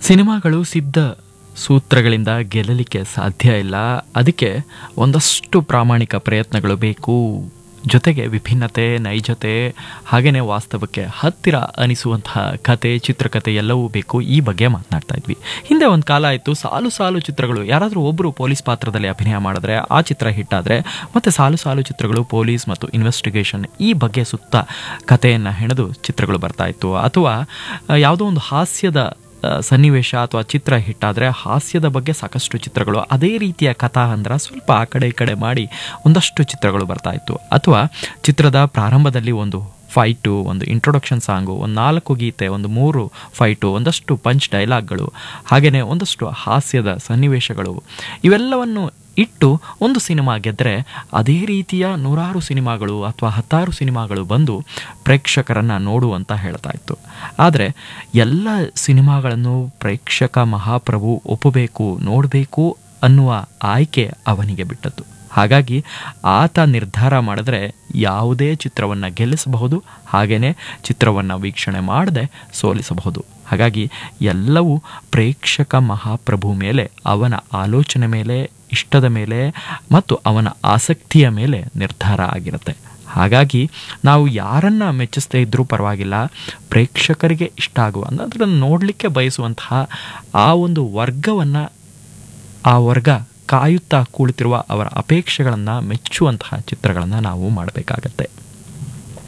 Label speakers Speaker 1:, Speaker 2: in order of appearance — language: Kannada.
Speaker 1: ಸಿನಿಮಾಗಳು ಸಿದ್ಧ ಸೂತ್ರಗಳಿಂದ ಗೆಲ್ಲಲಿಕ್ಕೆ ಸಾಧ್ಯ ಇಲ್ಲ ಅದಕ್ಕೆ ಒಂದಷ್ಟು ಪ್ರಾಮಾಣಿಕ ಪ್ರಯತ್ನಗಳು ಬೇಕು ಜೊತೆಗೆ ವಿಭಿನ್ನತೆ ನೈಜತೆ ಹಾಗೆಯೇ ವಾಸ್ತವಕ್ಕೆ ಹತ್ತಿರ ಅನಿಸುವಂತಹ ಕತೆ ಚಿತ್ರಕಥೆ ಎಲ್ಲವೂ ಬೇಕು ಈ ಬಗ್ಗೆ ಮಾತನಾಡ್ತಾ ಇದ್ವಿ ಹಿಂದೆ ಒಂದು ಕಾಲ ಆಯಿತು ಸಾಲು ಸಾಲು ಚಿತ್ರಗಳು ಯಾರಾದರೂ ಒಬ್ಬರು ಪೊಲೀಸ್ ಪಾತ್ರದಲ್ಲಿ ಅಭಿನಯ ಮಾಡಿದ್ರೆ ಆ ಚಿತ್ರ ಹಿಟ್ ಆದರೆ ಮತ್ತೆ ಸಾಲು ಸಾಲು ಚಿತ್ರಗಳು ಪೊಲೀಸ್ ಮತ್ತು ಇನ್ವೆಸ್ಟಿಗೇಷನ್ ಈ ಬಗ್ಗೆ ಸುತ್ತ ಕಥೆಯನ್ನು ಹೆಣೆದು ಚಿತ್ರಗಳು ಬರ್ತಾ ಇತ್ತು ಅಥವಾ ಆ, ಯಾವುದೋ ಒಂದು ಹಾಸ್ಯದ ಆ, ಸನ್ನಿವೇಶ ಅಥವಾ ಚಿತ್ರ ಹಿಟ್ಟಾದರೆ ಹಾಸ್ಯದ ಬಗ್ಗೆ ಸಾಕಷ್ಟು ಚಿತ್ರಗಳು ಅದೇ ರೀತಿಯ ಕಥಾ ಹಂದ್ರ ಸ್ವಲ್ಪ ಆ ಕಡೆ ಈ ಕಡೆ ಮಾಡಿ ಒಂದಷ್ಟು ಚಿತ್ರಗಳು ಬರ್ತಾ ಇತ್ತು ಅಥವಾ ಚಿತ್ರದ ಪ್ರಾರಂಭದಲ್ಲಿ ಒಂದು ಫೈಟು ಒಂದು ಇಂಟ್ರೊಡಕ್ಷನ್ ಸಾಂಗು ಒಂದು ನಾಲ್ಕು ಗೀತೆ ಒಂದು ಮೂರು ಫೈಟು ಒಂದಷ್ಟು ಪಂಚ್ ಡೈಲಾಗ್ಗಳು ಹಾಗೆಯೇ ಒಂದಷ್ಟು ಹಾಸ್ಯದ ಸನ್ನಿವೇಶಗಳು ಇವೆಲ್ಲವನ್ನು ಇಟ್ಟು ಒಂದು ಸಿನಿಮಾ ಗೆದ್ದರೆ ಅದೇ ರೀತಿಯ ನೂರಾರು ಸಿನಿಮಾಗಳು ಅಥವಾ ಹತ್ತಾರು ಸಿನಿಮಾಗಳು ಬಂದು ಪ್ರೇಕ್ಷಕರನ್ನು ನೋಡುವಂತ ಹೇಳ್ತಾ ಇತ್ತು ಆದರೆ ಎಲ್ಲ ಸಿನಿಮಾಗಳನ್ನು ಪ್ರೇಕ್ಷಕ ಮಹಾಪ್ರಭು ಒಪ್ಪಬೇಕು ನೋಡಬೇಕು ಅನ್ನುವ ಆಯ್ಕೆ ಅವನಿಗೆ ಬಿಟ್ಟದ್ದು ಹಾಗಾಗಿ ಆತ ನಿರ್ಧಾರ ಮಾಡಿದ್ರೆ ಯಾವುದೇ ಚಿತ್ರವನ್ನು ಗೆಲ್ಲಿಸಬಹುದು ಹಾಗೆಯೇ ಚಿತ್ರವನ್ನು ವೀಕ್ಷಣೆ ಮಾಡದೆ ಸೋಲಿಸಬಹುದು ಹಾಗಾಗಿ ಎಲ್ಲವೂ ಪ್ರೇಕ್ಷಕ ಮಹಾಪ್ರಭು ಮೇಲೆ ಅವನ ಆಲೋಚನೆ ಮೇಲೆ ಇಷ್ಟದ ಮೇಲೆ ಮತ್ತು ಅವನ ಆಸಕ್ತಿಯ ಮೇಲೆ ನಿರ್ಧಾರ ಆಗಿರುತ್ತೆ ಹಾಗಾಗಿ ನಾವು ಯಾರನ್ನ ಮೆಚ್ಚಿಸದೇ ಇದ್ರೂ ಪರವಾಗಿಲ್ಲ ಪ್ರೇಕ್ಷಕರಿಗೆ ಇಷ್ಟ ಆಗುವ ಅಂದ್ರೆ ಅದನ್ನು ನೋಡಲಿಕ್ಕೆ ಬಯಸುವಂತಹ ಆ ಒಂದು ವರ್ಗವನ್ನು ಆ ವರ್ಗ ಕಾಯುತ್ತಾ ಕುಳಿತಿರುವ ಅವರ ಅಪೇಕ್ಷೆಗಳನ್ನು ಮೆಚ್ಚುವಂತಹ ಚಿತ್ರಗಳನ್ನು ನಾವು ಮಾಡಬೇಕಾಗತ್ತೆ